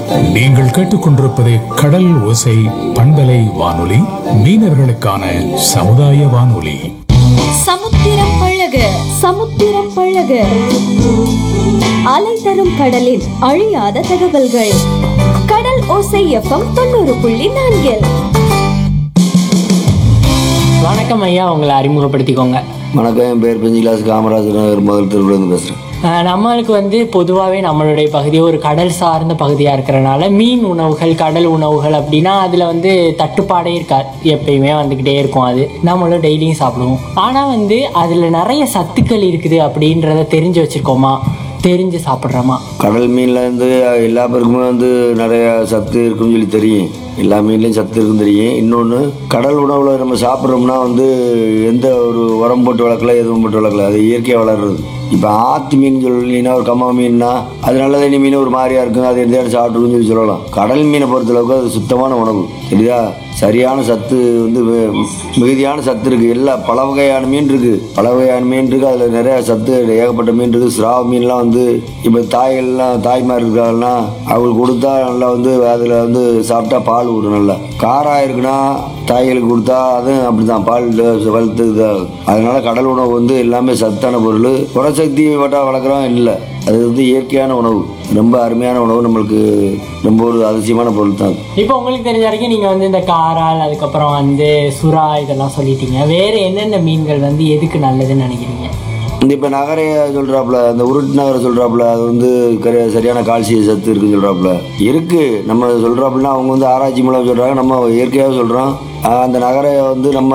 நீங்கள் கேட்டுக்கொண்டிருப்பது கடல் ஓசை பண்பலை வானொலி மீனவர்களுக்கான சமுதாய வானொலி சமுத்திரம் பழக சமுத்திரம் பழக அலை தரும் கடலின் அழியாத தகவல்கள் கடல் ஓசை எஃப்எம் தொண்ணூறு புள்ளி நான்கில் வணக்கம் ஐயா உங்களை அறிமுகப்படுத்திக்கோங்க வணக்கம் என் பேர் பெஞ்சிலாஸ் காமராஜர் நகர் முதல் திருவிழந்து பேசுகிறேன் அஹ் நம்மளுக்கு வந்து பொதுவாகவே நம்மளுடைய பகுதி ஒரு கடல் சார்ந்த பகுதியாக இருக்கிறனால மீன் உணவுகள் கடல் உணவுகள் அப்படின்னா அதில் வந்து தட்டுப்பாடே இருக்காது எப்பயுமே வந்துக்கிட்டே இருக்கும் அது நம்மளும் டெய்லியும் சாப்பிடுவோம் ஆனால் வந்து அதில் நிறைய சத்துக்கள் இருக்குது அப்படின்றத தெரிஞ்சு வச்சுருக்கோமா தெரிஞ்சு சாப்பிட்றோமா கடல் மீனில் இருந்து எல்லா பேருக்குமே வந்து நிறைய சத்து இருக்குன்னு சொல்லி தெரியும் எல்லா மீன்லேயும் சத்து இருக்குன்னு தெரியும் இன்னொன்று கடல் உணவில் நம்ம சாப்பிட்றோம்னா வந்து எந்த ஒரு உரம் போட்டு வளர்க்கல எதுவும் போட்டு வளர்க்கல அது இயற்கையாக வளர்றது இப்போ ஆத்து மீன் சொல்லினா ஒரு கம்மா மீன்னா அது நல்ல தண்ணி மீன் ஒரு மாதிரியா இருக்கும் அது எந்த இடம் சாப்பிட்டுருக்குன்னு சொல்லி சொல்லலாம் கடல் மீனை பொறுத்தளவுக்கு அது சுத்தமான உணவு சரியா சரியான சத்து வந்து வி- மிகுதியான சத்து இருக்குது எல்லா பல வகையான மீன் இருக்குது பல வகையான மீன் இருக்குது அதில் நிறைய சத்து ஏகப்பட்ட மீன் இருக்குது ஸ்ராவ மீன்லாம் வந்து இப்போ தாய்கள்லாம் தாய்மார் இருக்காங்கன்னா அவங்களுக்கு கொடுத்தா நல்லா வந்து அதில் வந்து சாப்பிட்டா பால் ஊறும் நல்லா காராக இருக்குன்னா தாய்களுக்கு கொடுத்தா அதுவும் அப்படிதான் பால் வளர்த்து இதாகும் அதனால கடல் உணவு வந்து எல்லாமே சத்தான பொருள் புறசக்தி வட்டா வளர்க்குறோம் இல்லை அது வந்து இயற்கையான உணவு ரொம்ப அருமையான உணவு நம்மளுக்கு ரொம்ப ஒரு அதிசயமான பொருள் தான் அது. இப்போ உங்களுக்கு தெரிஞ்ச வரைக்கும் நீங்கள் வந்து இந்த காரால் அதுக்கப்புறம் வந்து சுறா இதெல்லாம் சொல்லிட்டீங்க வேறு என்னென்ன மீன்கள் வந்து எதுக்கு நல்லதுன்னு நினைக்கிறீங்க இந்த இப்போ நகரைய சொல்கிறாப்புல அந்த உருட்டு நகரை சொல்கிறாப்புல அது வந்து கர சரியான கால்சிய சத்து இருக்குன்னு சொல்கிறாப்புல இருக்கு நம்ம சொல்கிறாப்புலனா அவங்க வந்து ஆராய்ச்சி மூலம் சொல்கிறாங்க நம்ம இயற்கையாக சொல்கிறோம் அந்த நகரை வந்து நம்ம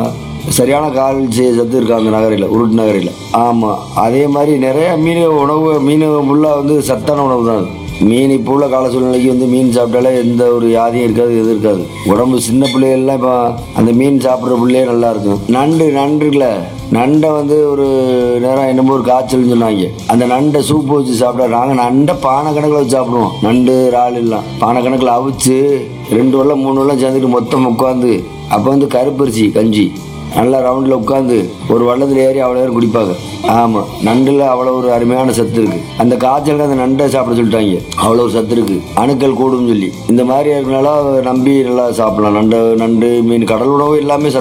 சரியான கால்சிய சத்து இருக்கு அந்த நகரில் உருட்டு நகரில் ஆமாம் அதே மாதிரி நிறைய மீன் உணவு மீன் ஃபுல்லாக வந்து சத்தான உணவு தான் அது மீன் இப்போ உள்ள கால சூழ்நிலைக்கு வந்து மீன் சாப்பிட்டாலே எந்த ஒரு வியாதியும் இருக்காது எதுவும் இருக்காது உடம்பு சின்ன பிள்ளைகள்லாம் இப்போ அந்த மீன் சாப்பிட்ற பிள்ளையே நல்லா இருக்கும் நண்டு நண்டு இருக்குல்ல நண்டை வந்து ஒரு நேரம் என்னமோ ஒரு காய்ச்சல்னு சொன்னாங்க அந்த நண்டை சூப்பு வச்சு சாப்பிட்டா நாங்கள் நண்டை பானை கணக்கில் வச்சு சாப்பிடுவோம் நண்டு இறால் எல்லாம் பானை கணக்கில் அவிச்சு ரெண்டு வெள்ளம் மூணு வெள்ளம் சேர்ந்துட்டு மொத்தம் உட்காந்து அப்போ வந்து கருப்பரிசி கஞ்சி நல்லா ரவுண்டில் உட்காந்து ஒரு வள்ளத்தில் ஏறி அவ்வளோ நேரம் குடிப்பாங்க ஆமாம் நண்டில் அவ்வளோ ஒரு அருமையான சத்து இருக்கு அந்த காய்ச்சல் அந்த நண்டை சாப்பிட சொல்லிட்டாங்க அவ்வளோ ஒரு சத்து இருக்கு அணுக்கள் கூடும்னு சொல்லி இந்த மாதிரி இருக்கனால நம்பி நல்லா சாப்பிடலாம் நண்டு நண்டு மீன் கடல் உணவு எல்லாமே சத்து